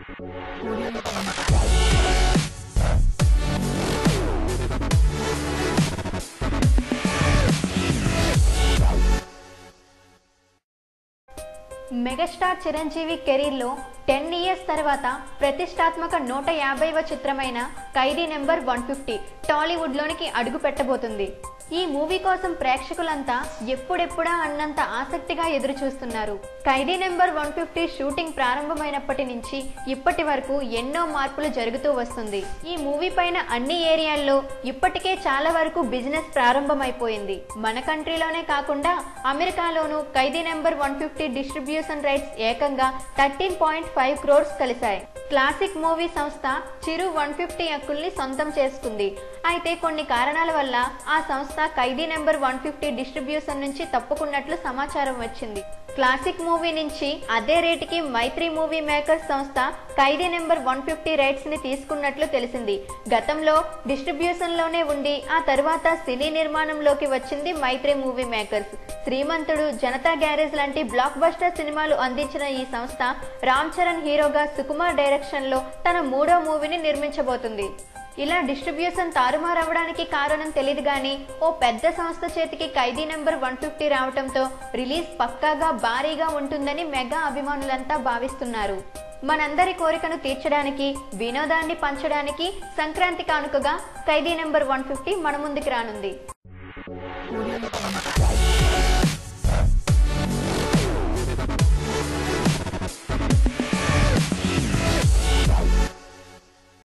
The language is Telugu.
మెగాస్టార్ చిరంజీవి కెరీర్లో టెన్ ఇయర్స్ తర్వాత ప్రతిష్టాత్మక నూట యాభైవ చిత్రమైన ఖైదీ నెంబర్ వన్ ఫిఫ్టీ టాలీవుడ్లోనికి అడుగు పెట్టబోతుంది ఈ మూవీ కోసం ప్రేక్షకులంతా ఎప్పుడెప్పుడా అన్నంత ఆసక్తిగా ఎదురు చూస్తున్నారు Khaidi number one fifty shooting ప్రారంభమైనప్పటి నుంచి ఇప్పటి వరకు ఎన్నో మార్పులు జరుగుతూ వస్తుంది ఈ మూవీ పైన అన్ని ఏరియాల్లో ఇప్పటికే చాలా వరకు బిజినెస్ ప్రారంభమైపోయింది మన కంట్రీలోనే కాకుండా అమెరికాలోనూ Khaidi number one fifty distribution rights ఏకంగా థర్టీన్ పాయింట్ ఫైవ్ క్రోర్స్ కలిశాయి క్లాసిక్ మూవీ సంస్థ చిరు వన్ ఫిఫ్టీ హక్కుల్ని సొంతం చేసుకుంది అయితే కొన్ని కారణాల వల్ల ఆ సంస్థ Khaidi number one fifty distribution నుంచి తప్పుకున్నట్లు సమాచారం వచ్చింది క్లాసిక్ మూవీ నుంచి అదే రేటుకి మైత్రి మూవీ మేకర్స్ సంస్థ Khaidi number one fifty rights ని తీసుకున్నట్లు తెలిసింది గతంలో డిస్ట్రిబ్యూషన్ లోనే ఉండి ఆ తర్వాత సినీ నిర్మాణంలోకి వచ్చింది Mythri movie makers Srimanthudu Janatha garage లాంటి బ్లాక్ బస్టర్ సినిమాలు అందించిన ఈ సంస్థ రామ్ చరణ్ హీరోగా సుకుమార్ డైరెక్షన్ లో తన మూడో మూవీని నిర్మించబోతుంది ఇలా డిస్ట్రిబ్యూషన్ తారుమారవడానికి కారణం తెలియదు కానీ ఓ పెద్ద సంస్థ చేతికి ఖైదీ నెంబర్ వన్ ఫిఫ్టీ రావటంతో రిలీజ్ పక్కాగా భారీగా ఉంటుందని మెగా అభిమానులంతా భావిస్తున్నారు మనందరి కోరికను తీర్చడానికి వినోదాన్ని పంచడానికి సంక్రాంతి కానుకగా ఖైదీ నెంబర్ వన్ ఫిఫ్టీ మన ముందుకు రానుంది